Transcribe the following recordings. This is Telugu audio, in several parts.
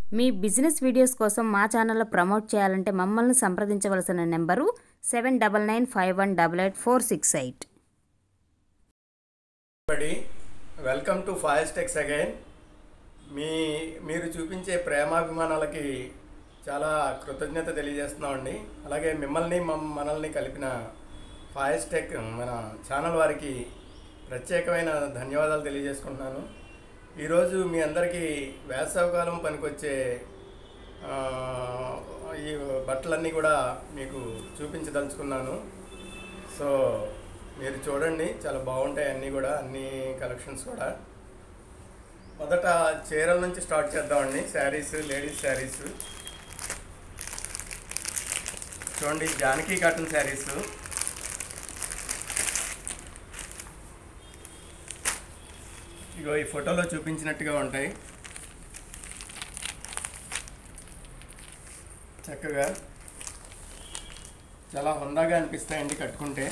మీ బిజినెస్ వీడియోస్ కోసం మా ఛానల్లో ప్రమోట్ చేయాలంటే మమ్మల్ని సంప్రదించవలసిన number seven double nine five one double eight four six eight బడి welcome to fast techs again మీ మీరు చూపించే ప్రేమాభిమానాలకి చాలా కృతజ్ఞత తెలియజేస్తున్నామండి అలాగే మిమ్మల్ని మమ్ మనల్ని కలిపిన ఫాయస్ట్ టెక్ మన ఛానల్ వారికి ప్రత్యేకమైన ధన్యవాదాలు తెలియజేసుకుంటున్నాను ఈరోజు మీ అందరికీ వేసవకాలం పనికొచ్చే ఆ, ఈ బట్టలన్నీ కూడా మీకు చూపించదలుచుకున్నాను సో మీరు చూడండి చాలా బాగుంటాయి అన్నీ కూడా అన్ని కలెక్షన్స్ కూడా మొదట చీరల నుంచి స్టార్ట్ చేద్దామండి శారీస్ లేడీస్ శారీస్ చూడండి జానకీ కాటన్ శారీస్ ఇగో ఈ ఫోటోలో చూపించినట్టుగా ఉంటాయి చక్కగా చాలా హుందాగా అనిపిస్తాయండి కట్టుకుంటే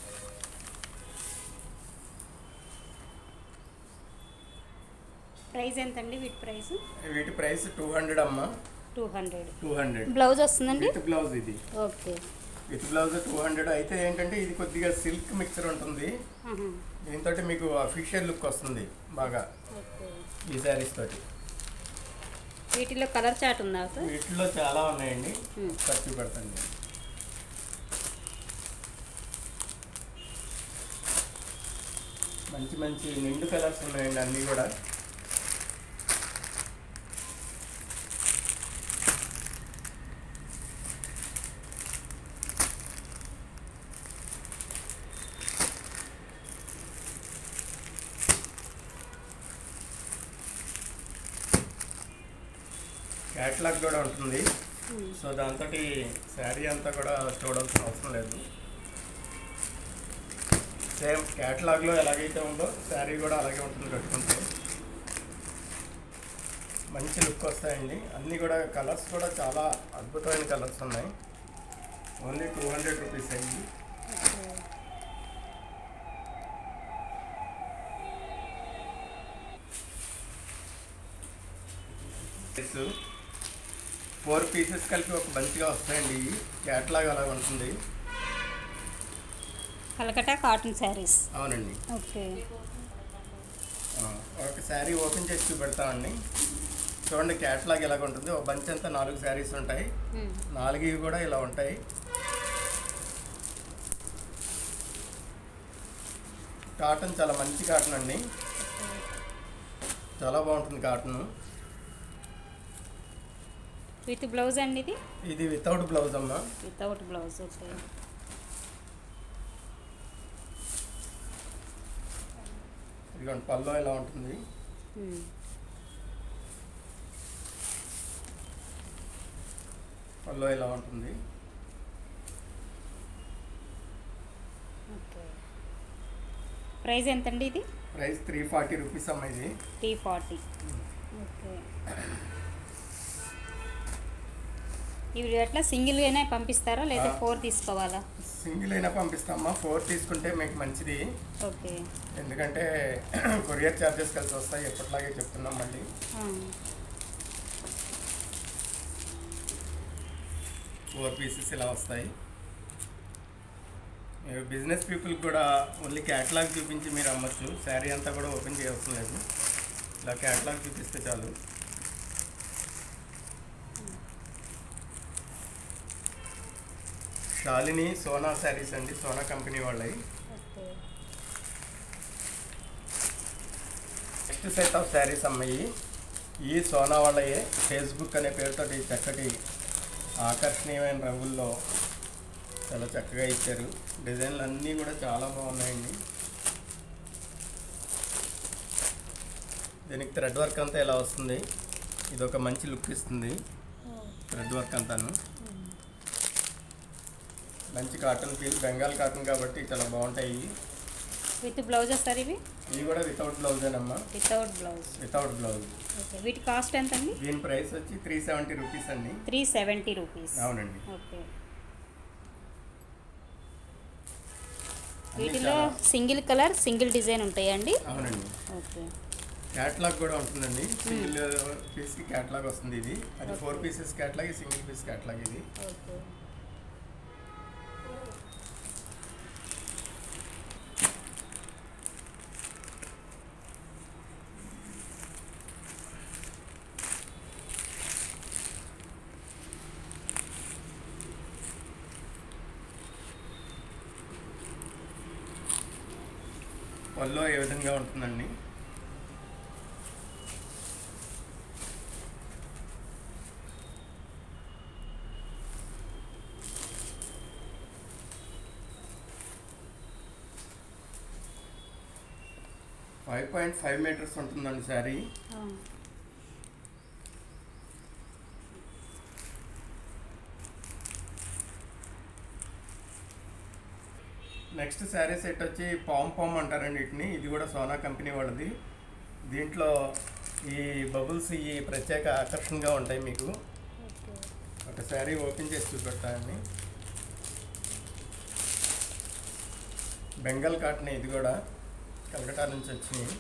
ప్రైస్ ఎంతండి వీటి ప్రైస్ వీటి ప్రైస్ టూ హండ్రెడ్ అమ్మా two hundred two hundred blouse వస్తుందండి విత్ బ్లౌజ్ ఇది okay with blouse two hundred అయితే ఏంటంటే ఇది కొద్దిగా సిల్క్ మిక్చర్ ఉంటుంది ఆహా. దీంతో మీకు అఫీషియల్ లుక్ వస్తుంది బాగా ఓకే ఈ శారీస్ తోటి వీటిలో కలర్ చాట్ ఉందా సార్ వీటిలో చాలా ఉన్నాయండి Hmm. ఖర్చు పెడతాను మంచి మంచి నిండు కలర్స్ ఉన్నాయండి అన్నీ కూడా క్యాట్లాగ్ కూడా ఉంటుంది సో దాంతో శారీ అంతా కూడా చూడాల్సిన అవసరం లేదు సేమ్ క్యాటలాగ్లో ఎలాగైతే ఉందో శారీ కూడా అలాగే ఉంటుంది కట్టుకుంటే మంచి లుక్ వస్తాయండి అన్నీ కూడా కలర్స్ కూడా చాలా అద్భుతమైన కలర్స్ ఉన్నాయి ఓన్లీ టూ హండ్రెడ్ రూపీస్ అయింది ఫోర్ పీసెస్ కలిపి ఒక మంచిగా వస్తాయండి ఇవి క్యాటలాగ్ అలా ఉంటుంది కలకటా కాటన్ శారీస్ అవునండి ఓకే ఆ, ఒక శారీ ఓపెన్ చేసి చూపెడతామండి చూడండి క్యాట్లాగ్ ఎలాగ ఉంటుంది ఒక బంచ్ అంతా నాలుగు శారీస్ ఉంటాయి నాలుగు కూడా ఇలా ఉంటాయి కాటన్ చాలా మంచి కాటన్ అండి చాలా బాగుంటుంది కాటన్ విత్ బ్లౌజ్ అండి ఇది ఇది వితౌట్ బ్లౌజ్ అమ్మా వితౌట్ బ్లౌజ్ ఓకే ఇదిగోండి పల్లో ఇలా ఉంటుంది పల్లో ఇలా ఉంటుంది ఓకే ప్రైస్ ఎంతండి ఇది ప్రైస్ త్రీ ఫార్టీ రూపీస్ అమ్మా ఇది త్రీ ఫార్టీ ఓకే ఇవి ఎట్లా సింగిల్గానే పంపిస్తారా లేదా ఆ. ఫోర్ తీసుకోవాలా సింగిల్ అయినా పంపిస్తామా ఫోర్ తీసుకుంటే మీకు మంచిది ఓకే ఎందుకంటే కొరియర్ ఛార్జెస్ కలిసి వస్తాయి ఎప్పటిలాగే చెప్తున్నాం మళ్ళీ ఫోర్ పీసెస్ ఇలా వస్తాయి మీరు బిజినెస్ పీపుల్కి కూడా ఓన్లీ క్యాటలాగ్ చూపించి మీరు అమ్మచ్చు శారీ అంతా కూడా ఓపెన్ చేయవలసిన లేదు ఇలా క్యాటలాగ్ చూపిస్తే చాలు శాలిని సోనా శారీస్ అండి సోనా కంపెనీ వాళ్ళవి okay next set of sarees అమ్మాయి ఈ సోనా వాళ్ళయే ఫేస్బుక్ అనే పేరుతోటి చక్కటి ఆకర్షణీయమైన రంగుల్లో చాలా చక్కగా ఇచ్చారు డిజైన్లు అన్నీ కూడా చాలా బాగున్నాయండి దీనికి థ్రెడ్ వర్క్ అంతా ఇలా వస్తుంది ఇది ఒక మంచి లుక్ ఇస్తుంది థ్రెడ్ వర్క్ అంతాను మంచి కాటన్ ఫీల్ బెంగాల్ కాటన్ కాబట్టి చాలా బాగుంటాయి విత్ బ్లౌజెస్ సార్ ఇవి ఇవి కూడా వితౌట్ బ్లౌజేనమ్మా without blouse without blouse okay వీటి కాస్ట్ ఎంత అండి దీని ప్రైస్ వచ్చి త్రీ సెవెంటీ రూపీస్ అండి త్రీ సెవెంటీ రూపీస్ అవునండి ఓకే అన్నీ వీటిలో చాలా- సింగిల్ కలర్ సింగిల్ డిజైన్ ఉంటాయండి అవునండి ఓకే క్యాట్లాగ్ కూడా ఉంటుందండి సింగిల్ పీస్కి క్యాట్లాగ్ వస్తుంది ఇది అది four pieces catalogue single piece catalogue ఇది ఓకే పళ్ళు ఏ విధంగా ఉంటుందండి ఫైవ్ పాయింట్ ఫైవ్ మీటర్స్ ఉంటుందండి శారీ నెక్స్ట్ శారీ సెట్ వచ్చి పామ్ పామ్ అంటారండి వీటిని ఇది కూడా సోనా కంపెనీ వాళ్ళది దీంట్లో ఈ బబుల్స్ ఈ ప్రత్యేక ఆకర్షణగా ఉంటాయి మీకు ఒక శారీ ఓపెన్ చేసి చూపెడతానండి బెంగాల్ కాటన్ ఇది కూడా కలకటా నుంచి వచ్చినాయి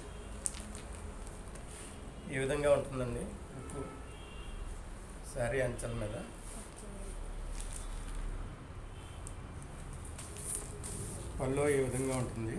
ఈ విధంగా ఉంటుందండి ఉక్కు శారీ అంచల మీద పళ్ళు ఈ విధంగా ఉంటుంది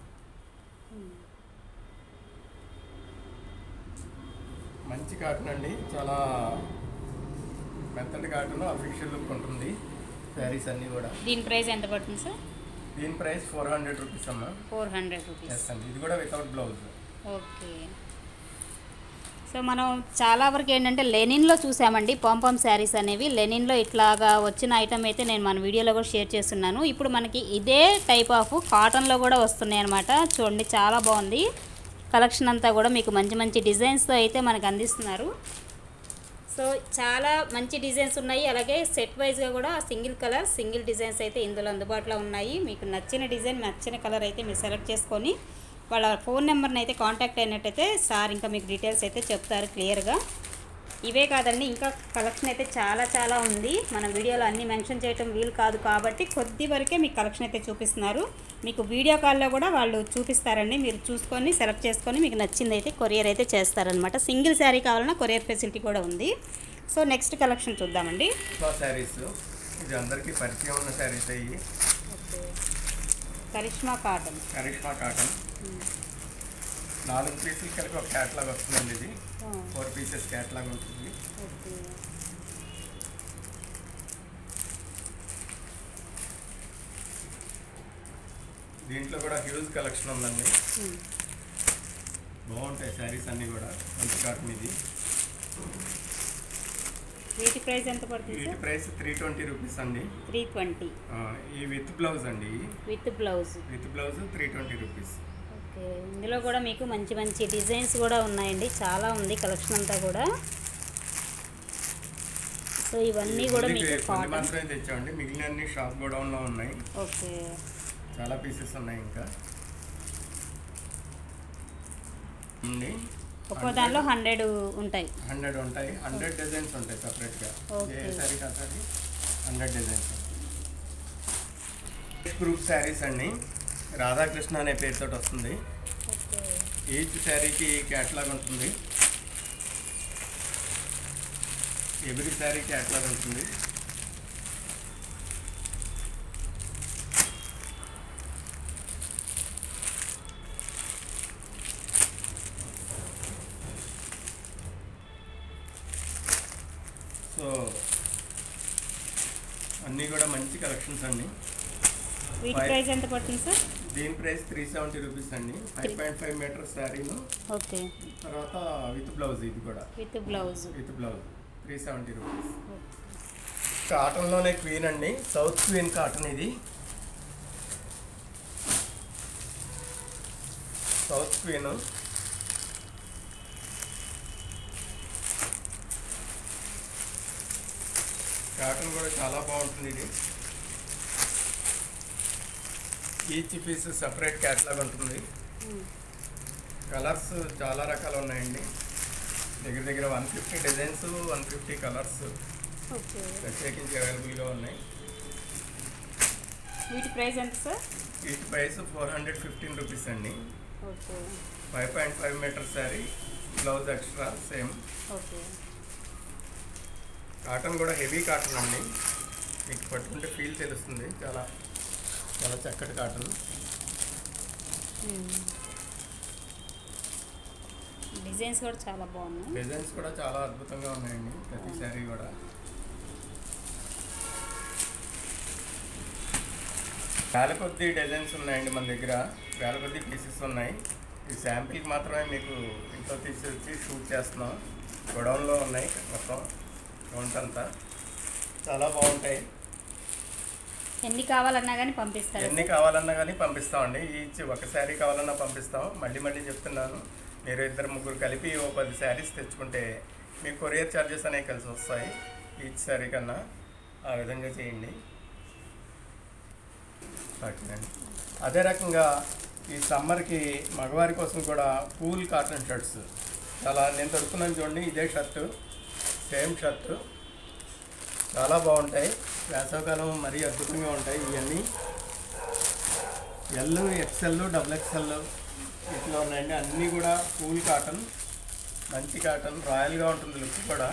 మంచి కాటన్ అండి చాలా మెత్తటి కాటన్ అఫీషియల్ లుక్ ఉంటుంది శారీస్ అన్నీ కూడా దీని ప్రైస్ ఎంత పడుతుంది సార్ దీని ప్రైస్ ఫోర్ హండ్రెడ్ రూపీస్ అమ్మా ఫోర్ హండ్రెడ్ రూపీస్ ఎస్ అండి ఇది కూడా వితౌట్ బ్లౌజ్ ఓకే సో మనం చాలా వరకు ఏంటంటే లెనిన్లో చూసామండి పాంపామ్ శారీస్ అనేవి లెనిన్లో ఇట్లాగా వచ్చిన ఐటమ్ అయితే నేను మన వీడియోలో కూడా షేర్ చేస్తున్నాను ఇప్పుడు మనకి ఇదే టైప్ ఆఫ్ కాటన్లో కూడా వస్తున్నాయి అనమాట చూడండి చాలా బాగుంది కలెక్షన్ అంతా కూడా మీకు మంచి మంచి డిజైన్స్తో అయితే మనకు అందిస్తున్నారు సో చాలా మంచి డిజైన్స్ ఉన్నాయి అలాగే సెట్ వైజ్గా కూడా సింగిల్ కలర్ సింగిల్ డిజైన్స్ అయితే ఇందులో అందుబాటులో ఉన్నాయి మీకు నచ్చిన డిజైన్ నచ్చిన కలర్ అయితే మీరు సెలెక్ట్ చేసుకొని వాళ్ళ ఫోన్ నెంబర్ని అయితే కాంటాక్ట్ అయినట్టయితే సార్ ఇంకా మీకు డీటెయిల్స్ అయితే చెప్తారు క్లియర్గా ఇవే కాదండి ఇంకా కలెక్షన్ అయితే చాలా చాలా ఉంది మన వీడియోలో అన్నీ మెన్షన్ చేయటం వీలు కాదు కాబట్టి కొద్ది వరకే మీకు కలెక్షన్ అయితే చూపిస్తున్నారు మీకు వీడియో కాల్లో కూడా వాళ్ళు చూపిస్తారండి మీరు చూసుకొని సెలెక్ట్ చేసుకొని మీకు నచ్చింది అయితే కొరియర్ అయితే చేస్తారనమాట సింగిల్ శారీ కావాలన్నా కొరియర్ ఫెసిలిటీ కూడా ఉంది సో నెక్స్ట్ కలెక్షన్ చూద్దామండి శారీస్ ఇది అందరికీ పరిచయం ఉన్న శారీస్ అయ్యి కరిష్మా కాటన్ కరిష్మా కాటన్ నాలుగు పీసులు కలిపి ఒక క్యాట్లాగ్ వస్తుందండి ఇది ఫోర్ పీసెస్ క్యాట్లాగ్ ఉంటుంది ఓకే దీంట్లో కూడా హ్యూజ్ కలెక్షన్ ఉందండి బాగుంటాయి శారీస్ అన్నీ కూడా మంచి కాటన్ ఇది వీటి ప్రైస్ ఎంత పడుతుంది వీటి sir price three twenty rupees అండి త్రీ ట్వంటీ ఆ, ఈ విత్ బ్లౌజ్ అండి with blouse with blouse three twenty rupees okay ఇందులో కూడా మీకు మంచి మంచి డిజైన్స్ కూడా ఉన్నాయండి చాలా ఉంది కలెక్షన్ అంతా కూడా సో ఇవన్నీ కూడా మీకు కొన్ని కాటన్ మాత్రమే తెచ్చామండి మిగిలిన అన్ని షాప్ గోడౌన్లో ఉన్నాయి ఓకే చాలా పీసెస్ ఉన్నాయి ఇంకా ఉంది ఒక్కో దానిలో హండ్రెడ్ ఉంటాయి హండ్రెడ్ ఉంటాయి హండ్రెడ్ డిజైన్స్ ఉంటాయి సపరేట్గా Okay. ఏ శారీ కాదు హండ్రెడ్ డిజైన్స్ గ్రూప్ శారీస్ అండి రాధాకృష్ణ అనే పేరుతో వస్తుంది ఓకే ఈచ్ శారీకి క్యాటలాగ్ ఉంటుంది ఎవ్రీ శారీ క్యాటలాగ్ ఉంటుంది సో అన్నీ కూడా మంచి కలెక్షన్స్ అండి వీటి Five. ప్రైస్ ఎంత పడుతుంది సార్ దీని ప్రైస్ త్రీ సెవెంటీ రూపీస్ అండి ఫైవ్ పాయింట్ ఫైవ్ మీటర్స్ శారీను ఓకే తర్వాత విత్ బ్లౌజ్ ఇది కూడా with blouse with blouse three seventy rupees కాటన్లోనే క్వీన్ అండి సౌత్ క్వీన్ కాటన్ ఇది సౌత్ క్వీన్ కాటన్ కూడా చాలా బాగుంటుంది ఇది ఈచ్ పీస్ సపరేట్ క్యాట్లాగ్ ఉంటుంది కలర్స్ చాలా రకాలు ఉన్నాయండి దగ్గర దగ్గర one fifty designs one fifty colours okay ప్రత్యేకించి అవైలబుల్గా ఉన్నాయి వీటి ప్రైస్ ఎంత సార్ వీటి price four hundred fifteen rupees అండి okay five point five metre saree blouse extra same okay cotton కూడా హెవీ కాటన్ అండి మీకు పట్టుకుంటే ఫీల్ తెలుస్తుంది చాలా చాలా చక్కటి కాటన్ డిజైన్స్ కూడా చాలా బాగున్నాయి డిజైన్స్ కూడా చాలా అద్భుతంగా ఉన్నాయండి ప్రతి శారీ కూడా వేల కొద్ది డిజైన్స్ ఉన్నాయండి మన దగ్గర వేల కొద్ది పీసెస్ ఉన్నాయి ఈ శాంపిల్కి మాత్రమే మీకు ఇంట్లో తీసుకొచ్చి షూట్ చేస్తున్నాం గొడౌన్లో ఉన్నాయి మొత్తం కౌంట్ అంతా చాలా బాగుంటాయి ఎన్ని కావాలన్నా కానీ పంపిస్తారు ఎన్ని కావాలన్నా కానీ పంపిస్తామండి ఈచ్ ఒక శారీ కావాలన్నా పంపిస్తాం మళ్ళీ మళ్ళీ చెప్తున్నాను మీరు ఇద్దరు ముగ్గురు కలిపి ఓ పది శారీస్ తెచ్చుకుంటే మీకు కొరియర్ ఛార్జెస్ అనేవి కలిసి వస్తాయి ఈచ్ శారీ కన్నా ఆ విధంగా చేయండి ఓకేనండి అదే రకంగా ఈ సమ్మర్కి మగవారి కోసం కూడా కూల్ కాటన్ షర్ట్స్ చాలా నేను దొరుకుతున్నాను చూడండి ఇదే షర్టు సేమ్ షర్టు చాలా బాగుంటాయి వేసవకాలం మరీ అద్భుతంగా ఉంటాయి ఇవన్నీ ఎల్ ఎక్సెల్ డబుల్ ఎక్సెల్ ఇట్లా ఉన్నాయండి అన్నీ కూడా కూల్ కాటన్ మంచి కాటన్ రాయల్గా ఉంటుంది లుక్ కూడా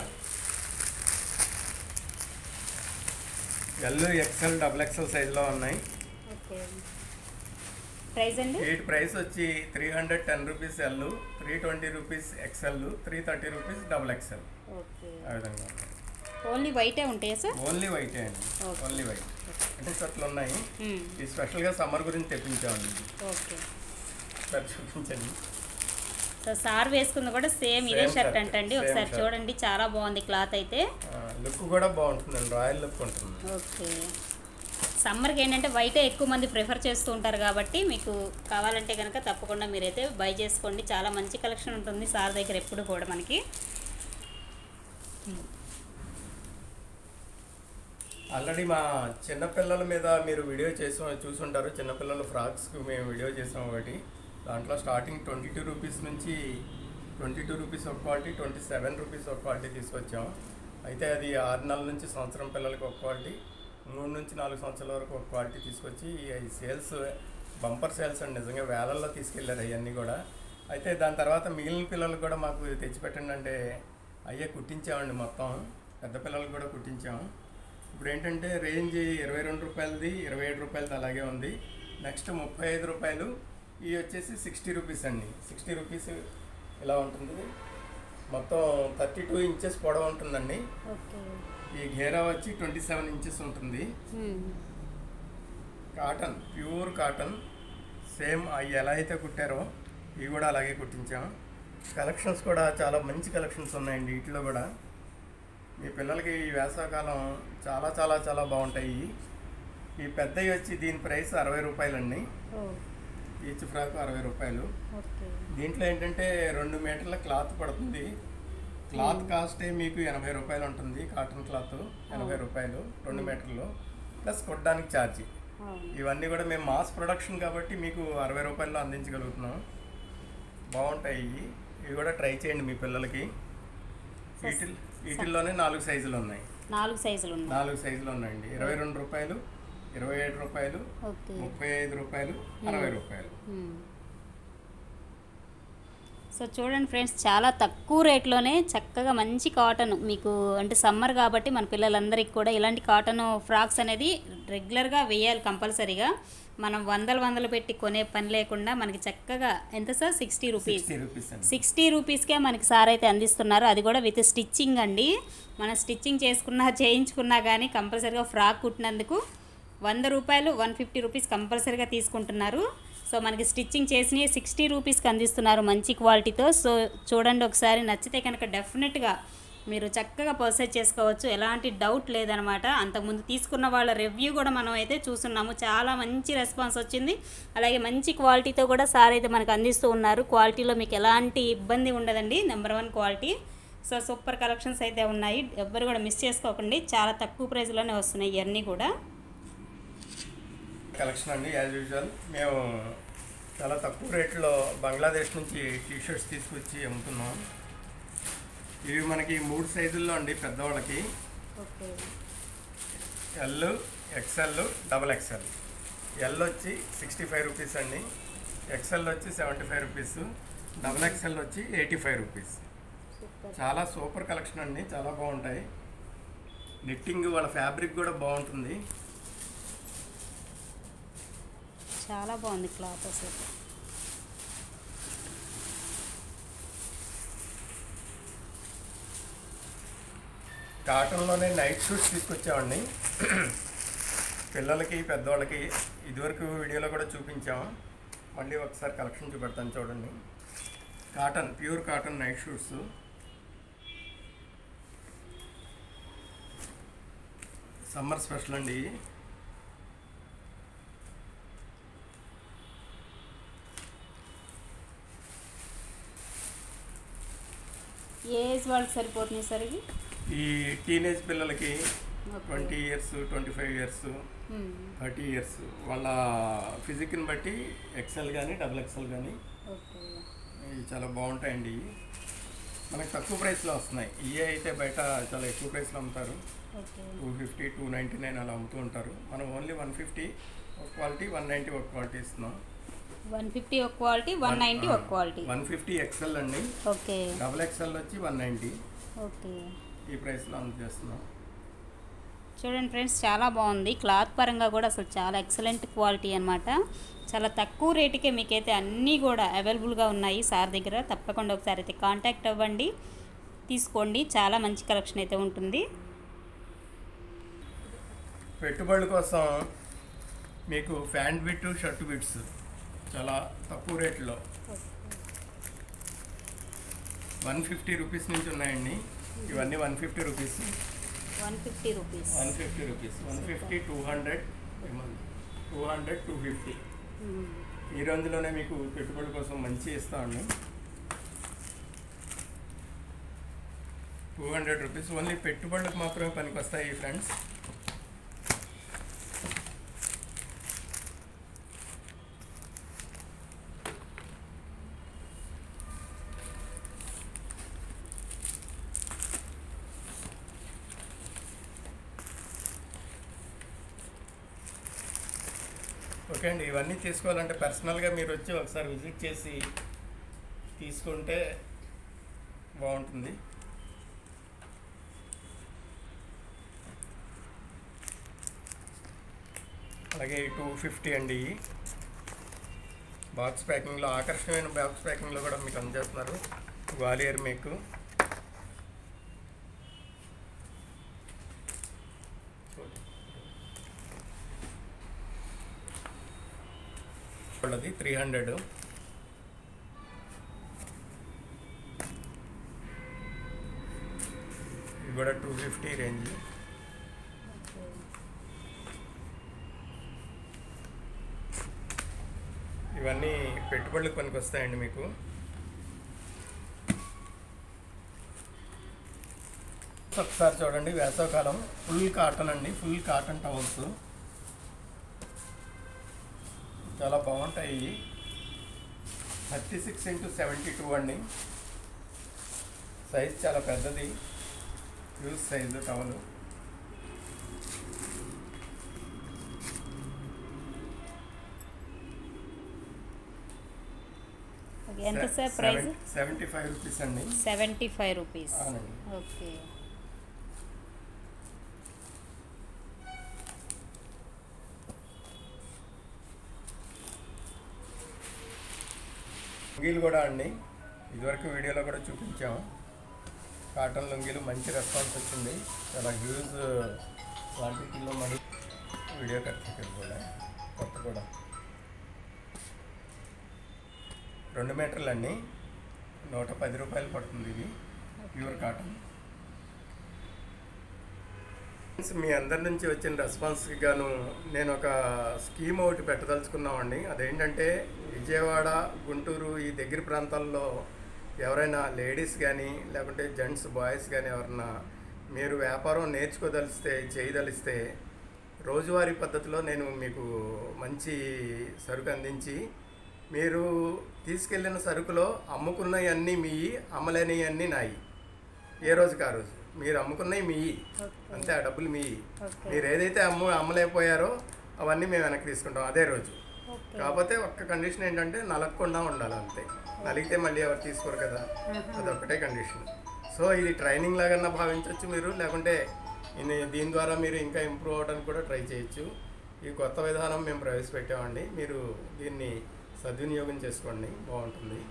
ఎల్ ఎక్సెల్ డబుల్ ఎక్సెల్ సైజులో ఉన్నాయి ఓకే ప్రైస్ అండి వీటి ప్రైస్ వచ్చి three hundred ten rupees L three twenty rupees XL three thirty rupees double XL okay ఆ విధంగా ఉన్నాయి ఓన్లీ వైటే ఉంటాయా సార్ ఓన్లీ వైటే అండి Okay. ఓన్లీ వైట్ అంటే షర్ట్లు ఉన్నాయి మ్మ్. ఈ స్పెషల్గా సమ్మర్ గురించి తెప్పించామండి ఇది. ఓకే ఒకసారి చూపించండి సో సార్ వేసుకుంది కూడా సేమ్ ఇదే Same షర్ట్ shirt. అంటండి Same ఒకసారి shirt. చూడండి చాలా బాగుంది క్లాత్ అయితే లుక్ కూడా బాగుంటుందండి రాయల్ లుక్ ఉంటుంది ఓకే సమ్మర్కి ఏంటంటే వైటే ఎక్కువ మంది ప్రిఫర్ చేస్తూ ఉంటారు కాబట్టి మీకు కావాలంటే కనుక తప్పకుండా మీరైతే బై చేసుకోండి చాలా మంచి కలెక్షన్ ఉంటుంది సార్ దగ్గర ఎప్పుడు కూడా మనకి ఆల్రెడీ మా చిన్నపిల్లల మీద మీరు వీడియో చేసి చూసుంటారు చిన్నపిల్లల ఫ్రాక్స్కి మేము వీడియో చేసాం ఒకటి దాంట్లో స్టార్టింగ్ ట్వంటీ టూ రూపీస్ నుంచి ట్వంటీ టూ రూపీస్ ఒక క్వాలిటీ ట్వంటీ సెవెన్ రూపీస్ ఒక క్వాలిటీ తీసుకొచ్చాం అయితే అది ఆరు నెలల నుంచి సంవత్సరం పిల్లలకి ఒక క్వాలిటీ మూడు నుంచి నాలుగు సంవత్సరాల వరకు ఒక క్వాలిటీ తీసుకొచ్చి ఈ సేల్స్ బంపర్ సేల్స్ అండి నిజంగా వేలల్లో తీసుకెళ్ళారు అవన్నీ కూడా అయితే దాని తర్వాత మిగిలిన పిల్లలకు కూడా మాకు తెచ్చిపెట్టండి అంటే అయ్యే కుట్టించామండి మొత్తం పెద్ద పిల్లలకు కూడా కుట్టించాం ఇప్పుడు ఏంటంటే రేంజ్ ఇరవై రెండు రూపాయలది ఇరవై ఏడు రూపాయలది అలాగే ఉంది నెక్స్ట్ ముప్పై ఐదు రూపాయలు ఇవి వచ్చేసి సిక్స్టీ రూపీస్ అండి సిక్స్టీ రూపీస్ ఇలా ఉంటుంది మొత్తం థర్టీ టూ ఇంచెస్ పొడవు ఉంటుందండి ఓకే ఈ ఘేరా వచ్చి ట్వంటీ సెవెన్ ఇంచెస్ ఉంటుంది కాటన్ ప్యూర్ కాటన్ సేమ్ అవి ఎలా అయితే కుట్టారో ఇవి కూడా అలాగే కుట్టించాం కలెక్షన్స్ కూడా చాలా మంచి కలెక్షన్స్ ఉన్నాయండి వీటిలో కూడా మీ పిల్లలకి ఈ వేసవకాలం చాలా చాలా చాలా బాగుంటాయి ఈ పెద్దవి వచ్చి దీని ప్రైస్ అరవై రూపాయలండి ఈచ్ ఫ్రాక్ అరవై రూపాయలు ఓకే దీంట్లో ఏంటంటే రెండు మీటర్ల క్లాత్ పడుతుంది క్లాత్ కాస్టే మీకు ఎనభై రూపాయలు ఉంటుంది కాటన్ క్లాత్ ఎనభై రూపాయలు రెండు మీటర్లు ప్లస్ కొట్టడానికి ఛార్జీ ఇవన్నీ కూడా మేము మాస్ ప్రొడక్షన్ కాబట్టి మీకు అరవై రూపాయల్లో అందించగలుగుతున్నాం బాగుంటాయి ఇవి ఇవి కూడా ట్రై చేయండి మీ పిల్లలకి వీటి వీటిల్లోనే నాలుగు సైజులు ఉన్నాయి నాలుగు సైజులు ఉన్నాయి నాలుగు సైజులు ఉన్నాయండి ఇరవై రెండు రూపాయలు ఇరవై ఏడు రూపాయలు ఓకే ముప్పై ఐదు రూపాయలు అరవై రూపాయలు సో చూడండి ఫ్రెండ్స్ చాలా తక్కువ రేట్లోనే చక్కగా మంచి కాటన్ మీకు అంటే సమ్మర్ కాబట్టి మన పిల్లలందరికీ కూడా ఇలాంటి కాటన్ ఫ్రాక్స్ అనేది రెగ్యులర్గా వేయాలి కంపల్సరీగా మనం వందలు వందలు పెట్టి కొనే పని లేకుండా మనకి చక్కగా ఎంత sir sixty rupees sixty rupees అండి సిక్స్టీ రూపీస్కే మనకి సార్ అయితే అందిస్తున్నారు అది కూడా విత్ స్టిచ్చింగ్ అండి మనం స్టిచ్చింగ్ చేసుకున్నా చేయించుకున్నా కానీ కంపల్సరీగా ఫ్రాక్ కుట్టినందుకు వంద రూపాయలు వన్ ఫిఫ్టీ రూపీస్ కంపల్సరీగా తీసుకుంటున్నారు సో మనకి స్టిచ్చింగ్ చేసినవి సిక్స్టీ రూపీస్కి అందిస్తున్నారు మంచి క్వాలిటీతో సో చూడండి ఒకసారి నచ్చితే కనుక డెఫినెట్గా మీరు చక్కగా పర్చేజ్ చేసుకోవచ్చు ఎలాంటి డౌట్ లేదనమాట అంతకుముందు తీసుకున్న వాళ్ళ రివ్యూ కూడా మనం అయితే చూస్తున్నాము చాలా మంచి రెస్పాన్స్ వచ్చింది అలాగే మంచి క్వాలిటీతో కూడా సార్ అయితే మనకు అందిస్తూ ఉన్నారు క్వాలిటీలో మీకు ఎలాంటి ఇబ్బంది ఉండదండి number one quality so super collections అయితే ఉన్నాయి ఎవ్వరు కూడా మిస్ చేసుకోకండి చాలా తక్కువ ప్రైస్లోనే వస్తున్నాయి ఇవన్నీ కూడా కలెక్షన్ అండి యాజ్ యూజువల్ మేము చాలా తక్కువ రేట్లో బంగ్లాదేశ్ నుంచి టీ షర్ట్స్ తీసుకొచ్చి అమ్ముతున్నాం ఇవి మనకి మూడు సైజుల్లో అండి పెద్దవాళ్ళకి okay L XL double XL L వచ్చి సిక్స్టీ ఫైవ్ రూపీస్ అండి ఎక్స్ఎల్ వచ్చి seventy five rupees double XL వచ్చి ఎయిటీ ఫైవ్ రూపీస్ సూపర్ చాలా సూపర్ కలెక్షన్ అండి చాలా బాగుంటాయి నిట్టింగ్ వాళ్ళ ఫ్యాబ్రిక్ కూడా బాగుంటుంది చాలా బాగుంది క్లాత్ అసలు కాటన్లోనే నైట్ షూట్స్ తీసుకొచ్చామండి పిల్లలకి పెద్దవాళ్ళకి ఇదివరకు వీడియోలో కూడా చూపించాము మళ్ళీ ఒకసారి కలెక్షన్ చూపెడతాను చూడండి cotton pure cotton night suits summer special అండి ఇవి. ఏ ఏజ్ వాళ్ళకి సరిపోతుంది సార్ ఇవి ఈ టీనేజ్ పిల్లలకి okay. Twenty years twenty five years hmm. Thirty years వాళ్ళ ఫిజిక్ని బట్టి ఎక్సెల్ కానీ డబుల్ ఎక్సెల్ కానీ ఓకే ఇవి చాలా బాగుంటాయండి ఇవి మనకు తక్కువ ప్రైస్లో వస్తున్నాయి ఇవి అయితే బయట చాలా ఎక్కువ ప్రైస్లో అమ్ముతారు okay two fifty two ninety nine అలా అమ్ముతూ ఉంటారు మనం ఓన్లీ వన్ ఫిఫ్టీ ఒక క్వాలిటీ వన్ నైంటీ ఒక క్వాలిటీ ఇస్తున్నాం వన్ ఫిఫ్టీ ఒక క్వాలిటీ వన్ నైంటీ ఒక క్వాలిటీ వన్ ఫిఫ్టీ ఎక్సెల్ అండి ఓకే డబుల్ ఎక్సెల్ వచ్చి వన్ నైంటీ ఓకే ఈ ప్రైస్లో అందజేస్తున్నాం చూడండి ఫ్రెండ్స్ చాలా బాగుంది క్లాత్ పరంగా కూడా అసలు చాలా ఎక్సలెంట్ క్వాలిటీ అనమాట చాలా తక్కువ రేటుకే మీకైతే అన్నీ కూడా అవైలబుల్గా ఉన్నాయి సార్ దగ్గర తప్పకుండా ఒకసారి అయితే కాంటాక్ట్ అవ్వండి తీసుకోండి చాలా మంచి కలెక్షన్ అయితే ఉంటుంది పెట్టుబడుల కోసం మీకు ఫ్యాంట్ బిట్ షర్ట్ బిట్స్ చాలా తక్కువ రేట్లో వన్ ఫిఫ్టీ రూపీస్ నుంచి ఉన్నాయండి ఇవన్నీ one fifty rupees one fifty rupees one fifty rupees one fifty two hundred two hundred two fifty ఈ రేంజ్లోనే మీకు పెట్టుబడి కోసం మంచి ఇస్తామండి టూ హండ్రెడ్ రూపీస్ ఓన్లీ పెట్టుబడులకు మాత్రమే పనికి వస్తాయి ఫ్రెండ్స్ ఓకే అండి ఇవన్నీ తీసుకోవాలంటే పర్సనల్గా మీరు వచ్చి ఒకసారి విజిట్ చేసి తీసుకుంటే బాగుంటుంది అలాగే టూ ఫిఫ్టీ అండి ఇవి. బాక్స్ ప్యాకింగ్లో ఆకర్షణీయమైన బాక్స్ ప్యాకింగ్లో కూడా మీకు అందజేస్తున్నారు గ్వాలియర్ మీకు వాళ్ళది త్రీ హండ్రెడ్ ఇది కూడా టూ ఫిఫ్టీ రేంజ్ ఇవన్నీ పెట్టుబడులకు పనికి వస్తాయండి మీకు ఒకసారి చూడండి వేసవకాలం ఫుల్ కాటన్ అండి ఫుల్ కాటన్ టవల్స్ చాలా బాగుంటాయి thirty six into seventy two అండి సైజ్ చాలా పెద్దది యూజ్ సైజు టవల్ ఓకే ఎంత sir price seventy five rupees అండి సెవెంటీ ఫైవ్ రూపీస్ అవునండి. ఓకే లుంగీలు కూడా అండి ఇదివరకు వీడియోలో కూడా చూపించాము కాటన్ లుంగీలు మంచి రెస్పాన్స్ వచ్చింది చాలా హ్యూజ్ క్వాంటిటీలో మరి వీడియో కట్ కూడా కొత్త కూడా రెండు మీటర్లు అండి నూట పది రూపాయలు పడుతుంది ఇది ప్యూర్ కాటన్ మీ అందరి నుంచి వచ్చిన రెస్పాన్స్కి గాను నేను ఒక స్కీమ్ ఒకటి పెట్టదలుచుకున్నామండి అదేంటంటే విజయవాడ గుంటూరు ఈ దగ్గర ప్రాంతాల్లో ఎవరైనా లేడీస్ కానీ లేకుంటే జెంట్స్ బాయ్స్ కానీ ఎవరన్నా మీరు వ్యాపారం నేర్చుకోదలిస్తే చేయదలిస్తే రోజువారీ పద్ధతిలో నేను మీకు మంచి సరుకు అందించి మీరు తీసుకెళ్ళిన సరుకులో అమ్ముకున్నవన్నీ మీయి అమ్మలేనివన్నీ నాయి ఏ రోజుకి ఆ రోజు మీరు అమ్ముకున్నవి మీయి ఓకే అంతే ఆ డబ్బులు మీ ఓకే మీరు ఏదైతే అమ్ము అమ్మలేకపోయారో అవన్నీ మేము వెనక్కి తీసుకుంటాం అదే రోజు ఓకే కాకపోతే ఒక్క కండిషన్ ఏంటంటే నలగకుండా ఉండాలి అంతే నలిగితే మళ్ళీ ఎవరు తీసుకోరు కదా అదొక్కటే కండిషన్ సో ఇది ట్రైనింగ్ లాగన్నా భావించవచ్చు మీరు లేకుంటే ఇది దీని ద్వారా మీరు ఇంకా ఇంప్రూవ్ అవ్వడానికి కూడా ట్రై చేయొచ్చు ఈ కొత్త విధానం మేము ప్రవేశపెట్టామండి మీరు దీన్ని సద్వినియోగం చేసుకోండి బాగుంటుంది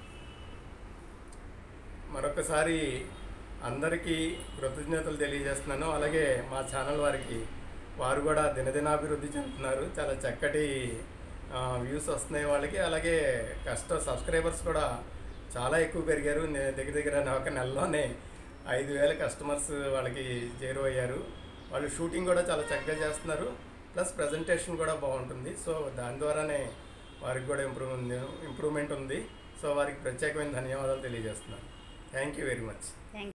మరొకసారి అందరికీ కృతజ్ఞతలు తెలియజేస్తున్నాను అలాగే మా ఛానల్ వారికి వారు కూడా దినదినాభివృద్ధి చెందుతున్నారు చాలా చక్కటి వ్యూస్ వస్తున్నాయి వాళ్ళకి అలాగే కష్ట సబ్స్క్రైబర్స్ కూడా చాలా ఎక్కువ పెరిగారు నే- దగ్గర దగ్గర నా ఒక నెలలోనే ఐదు వేల కస్టమర్స్ వాళ్ళకి చేరువ అయ్యారు వాళ్ళు షూటింగ్ కూడా చాలా చక్కగా చేస్తున్నారు ప్లస్ ప్రజెంటేషన్ కూడా బాగుంటుంది సో దాని ద్వారానే వారికి కూడా ఇంప్రూవ్ ఉంది ఇంప్రూవ్మెంట్ ఉంది సో వారికి ప్రత్యేకమైన ధన్యవాదాలు తెలియజేస్తున్నాను thank you very much thank